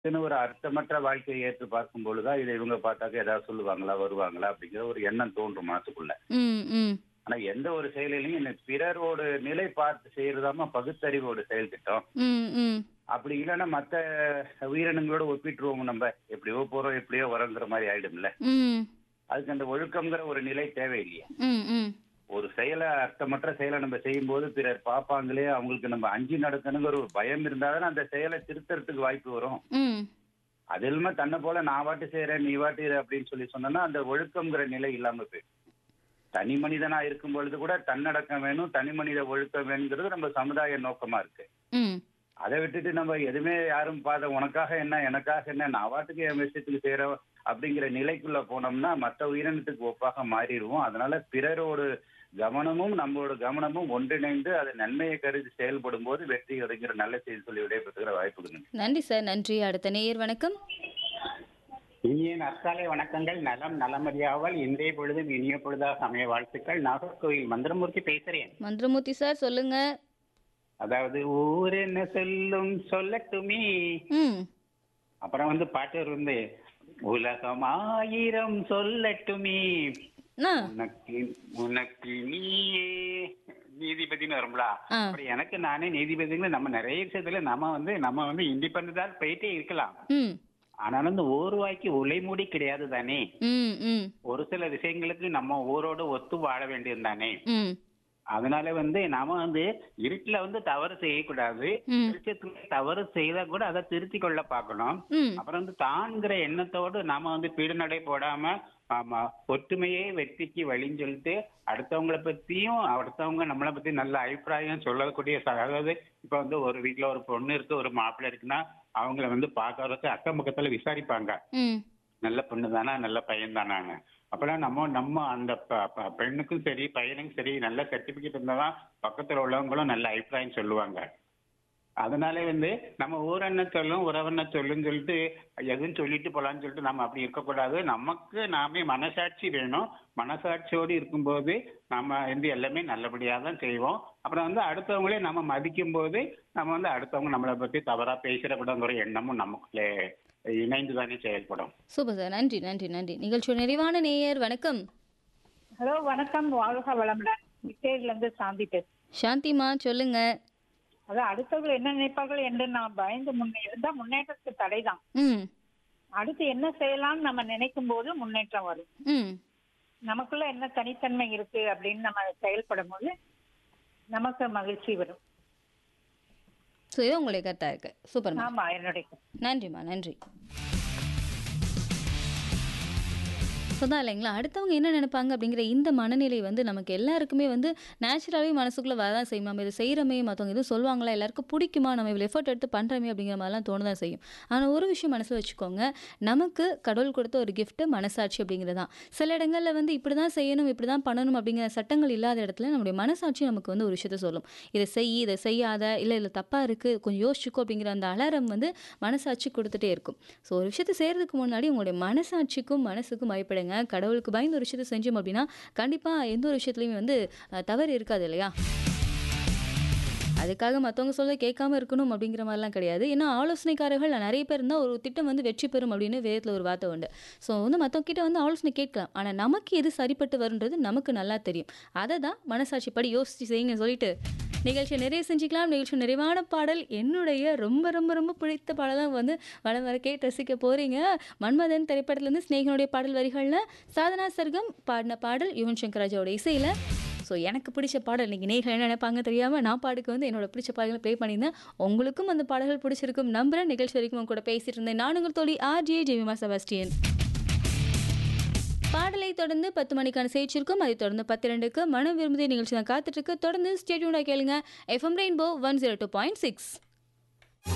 இதுன்னு ஒரு அர்த்தமற்ற வாழ்க்கையை ஏற்று பார்க்கும் பொழுதுதான் இதை இவங்க பார்த்தாக்க ஏதாவது சொல்லுவாங்களா வருவாங்களா அப்படிங்கிற ஒரு எண்ணம் தோன்றும் மனசுக்குள்ள ம் ம் ஆனா எந்த ஒரு செயலிலையும் இந்த பிறரோட நிலை பார்த்து செய்யறதாம பகுத்தறிவோட செயல் திட்டம் ம் ம் அப்படி இல்லைன்னா மத்த உயிரினங்களோட ஒப்பிட்டுருவோம் நம்ம எப்படியோ போறோம் எப்படியோ வரோங்கிற மாதிரி ஆயிடும்ல ம் அதுக்கு அந்த ஒழுக்கம்ங்கிற ஒரு நிலை தேவையில்லையே ம் ம் ஒரு செயலை அர்த்தமற்ற செயலை நம்ம செய்யும்போது பிறர் பார்ப்பாங்களே அவங்களுக்கு நம்ம அஞ்சு நடக்கணுங்கிற ஒரு பயம் இருந்தாதான் அந்த செயலை திருத்தறதுக்கு வாய்ப்பு வரும் ம் அது இல்லாம தன்னை போல நான் வாட்டு செய்யறேன் நீ வாட்டு இரு அப்படின்னு சொல்லி சொன்னோம்னா அந்த ஒழுக்கம்ங்கிற நிலை இல்லாம போயிடும் தனி மனிதனா இருக்கும் பொழுது கூட தன்னடக்கம் வேணும் தனி மனித ஒழுக்கம் வேணுங்கிறது நம்ம சமுதாய நோக்கமா இருக்கு ம் அதை விட்டுட்டு நம்ம எதுவுமே யாரும் பார்த்த உனக்காக என்ன எனக்காக என்ன நான் வாட்டுக்கு என் விஷயத்துக்கு செய்யறோம் அப்படிங்கிற நிலைக்குள்ள போனோம்னா மற்ற உயிரினத்துக்கு ஒப்பாக மாறிடுவோம் அதனால பிறரோடு கவனமும் நம்மளோட கவனமும் ஒன்றிணைந்து அது நன்மையை கருதி செயல்படும் போது வெற்றி கிடைக்கிற நல்ல செய்தி சொல்லி விடைபெற்றுகிற வாய்ப்புகள் நன்றி சார் நன்றி அடுத்த நேயர் வணக்கம் இனிய நற்காலை வணக்கங்கள் நலம் நலமறியாவல் இன்றைய பொழுதும் இனிய பொழுதாக சமய வாழ்த்துக்கள் நாகர்கோவில் மந்திரமூர்த்தி பேசுறேன் மந்திரமூர்த்தி சார் சொல்லுங்க அதாவது ஊர் என்ன சொல்லும் சொல்லட்டுமே ம் அப்புறம் வந்து பாட்டு வந்து உலகம் ஆயிரம் சொல்லட்டுமே அண்ணா உனக்கு உனக்கு நீயே நீதிபதினு வரும்ல ஆ. அப்படி எனக்கு நானே நீதிபதின்னு நம்ம நிறைய விஷயத்துல நம்ம வந்து நம்ம வந்து இண்டிபெண்டா போயிட்டே இருக்கலாம் ம் ஆனாலும் இந்த ஓர்வாய்க்கு உலை மூடி கிடையாது தானே ம் ம் ஒரு சில விஷயங்களுக்கு நம்ம ஊரோட ஒத்து வாழ வேண்டியது தானே ம் அதனால வந்து நாம வந்து இருட்டுல வந்து தவறு செய்யக்கூடாது ம். வெளிச்சத்துல தவறு செய்தா கூட அதை திருத்தி கொள்ள பார்க்கணும் ம் அப்புறம் வந்து தான்கிற எண்ணத்தோடு நாம வந்து பீடுநடை போடாம ஆமா ஒற்றுமையே வெற்றிக்கு வழின்னு சொல்லிட்டு அடுத்தவங்கள பத்தியும் அடுத்தவங்க நம்மளை பத்தி நல்ல அபிப்பிராயம் சொல்லக்கூடிய ச- அதாவது இப்ப வந்து ஒரு வீட்ல ஒரு பொண்ணு இருக்கு ஒரு மாப்பிள்ளை இருக்குன்னா அவங்கள வந்து பார்க்கறதுக்கு அக்கம் பக்கத்துல விசாரிப்பாங்க ம் நல்ல பொண்ணு தானா நல்ல பையன் தானான்னு அப்பெல்லாம் நம்ம நம்ம அந்த ப- ப- பெண்ணுக்கும் சரி பையனுக்கும் சரி நல்ல சர்டிபிகேட் இருந்தாதான் பக்கத்துல உள்ளவங்களும் நல்ல அபிப்பிராயம் சொல்லுவாங்க அதனால வந்து நம்ம ஊர் என்ன சொல்லும் உறவென்ன சொல்லுன்னு சொல்லிட்டு எதுவும் சொல்லிட்டு போலான்னு சொல்லிட்டு நம்ம அப்படி இருக்கக்கூடாது நமக்கு நாமே மனசாட்சி வேணும் மனசாட்சியோடு இருக்கும்போது நம்ம வந்து எல்லாமே நல்லபடியா தான் செய்வோம் அப்புறம் வந்து அடுத்தவங்களே நம்ம மதிக்கும் போது நம்ம வந்து அடுத்தவங்க நம்மளை பத்தி தவறா பேசிடக்கூடாதுங்கிற எண்ணமும் நமக்குள்ளே இணைந்து தானே செயல்படும் சூப்பர் சார் நன்றி நன்றி நன்றி நிகழ்ச்சியோட நிறைவான நேயர் வணக்கம் ஹலோ வணக்கம் வாழ்க வளமுடன் விட்டேரில இருந்து சாந்தி பேசுறேன் சாந்திமா சொல்லுங்க அதான் அடுத்தவர்கள் என்ன நினைப்பார்கள் என்று நான் பயந்து முன்னே இருந்தா முன்னேற்றத்துக்கு தடைதான் ம் அடுத்து என்ன செய்யலாம்னு நம்ம நினைக்கும் போது முன்னேற்றம் வரும் ம் நமக்குள்ள என்ன தனித்தன்மை இருக்கு அப்படின்னு நம்ம செயல்படும் போது நமக்கு மகிழ்ச்சி வரும் ஸோ இது உங்களுடைய கருத்தாக இருக்கு சூப்பர்மா ஆமா என்னுடைய நன்றிம்மா நன்றி சொதான் இல்லைங்களா அடுத்தவங்க என்ன நினைப்பாங்க அப்படிங்கிற இந்த மனநிலை வந்து நமக்கு எல்லாருக்குமே வந்து நேச்சுரலாகவே மனசுக்குள்ளே வரதான் செய்யும் நம்ம இதை செய்கிறோமே மற்றவங்க எதுவும் சொல்லுவாங்களா எல்லாருக்கும் பிடிக்குமா நம்ம இவ்வளோ எஃபர்ட் எடுத்து பண்ணுறோமே அப்படிங்கிற மாதிரிலாம் தோணதான் செய்யும் ஆனால் ஒரு விஷயம் மனசில் வச்சுக்கோங்க நமக்கு கடவுள் கொடுத்த ஒரு gift மனசாட்சி அப்படிங்கிறது தான் சில இடங்களில் வந்து இப்படி தான் செய்யணும் இப்படி தான் பண்ணணும் அப்படிங்கிற சட்டங்கள் இல்லாத இடத்துல நம்முடைய மனசாட்சி நமக்கு வந்து ஒரு விஷயத்த சொல்லும் இதை செய் இதை செய்யாத இல்லை இல்லை தப்பாக இருக்குது கொஞ்சம் யோசிச்சுக்கோ அப்படிங்கிற அந்த அலாரம் வந்து மனசாட்சி கொடுத்துட்டே இருக்கும் ஸோ ஒரு விஷயத்தை செய்கிறதுக்கு முன்னாடி உங்களுடைய மனசாட்சிக்கும் மனசுக்கும் பயப்படுங்க கடவுளுக்கு பயந்து ஒரு விஷயத்தை செஞ்சோம் அப்படின்னா கண்டிப்பாக எந்த ஒரு விஷயத்துலையுமே வந்து அஹ், தவறு இருக்காது இல்லையா அதுக்காக மற்றவங்க சொல்ல கேட்காம இருக்கணும் அப்படிங்கிற மாதிரிலாம் கிடையாது ஏன்னா ஆலோசனைக்காரர்கள் நிறைய பேர் இருந்தால் ஒரு திட்டம் வந்து வெற்றி பெறும் அப்படின்னு வேதத்தில் ஒரு வார்த்தை உண்டு ஸோ வந்து மற்றவங்க கிட்ட வந்து ஆலோசனை கேட்கலாம் ஆனால் நமக்கு எது சரிப்பட்டு வருன்றது நமக்கு நல்லா தெரியும் அதை தான் மனசாட்சிப்படி யோசிச்சு செய்யுங்க சொல்லிட்டு நிகழ்ச்சியை நிறைய செஞ்சுக்கலாம் நிகழ்ச்சி நிறைவான பாடல் என்னுடைய ரொம்ப ரொம்ப ரொம்ப பிடித்த பாடலாம் வந்து வளம் வர கேட்டு ரசிக்க போகிறீங்க மன்மதன் திரைப்படத்துலேருந்து ஸ்நேகனுடைய பாடல் வரிகளில் சாதனா சர்க்கம் பாடின பாடல் யுவன் சங்கர் ராஜாவோட இசையில் ஸோ எனக்கு பிடிச்ச பாடல் இன்னைக்கு நேர்கள் என்ன நினைப்பாங்க தெரியாமல் நான் பாடுக்கு வந்து என்னோட பிடிச்ச பாடல்களை ப்ளே பண்ணியிருந்தேன் உங்களுக்கும் அந்த பாடல்கள் பிடிச்சிருக்கும் நம்புறேன் நிகழ்ச்சி வரைக்கும் உங்க கூட பேசிட்டு இருந்தேன் நான் உங்கள் தோழி ஆர்ஜே ஜெமிமா செபாஸ்டியன் பாடலை தொடர்ந்து பத்து மணிக்கான செய்திருக்கும் அதை தொடர்ந்து பத்து ரெண்டுக்கு மனம் விரும்புதே நிகழ்ச்சி தான் காத்துட்டு இருக்கு தொடர்ந்து ஸ்டேடியூனா கேளுங்க FM rainbow one zero two point six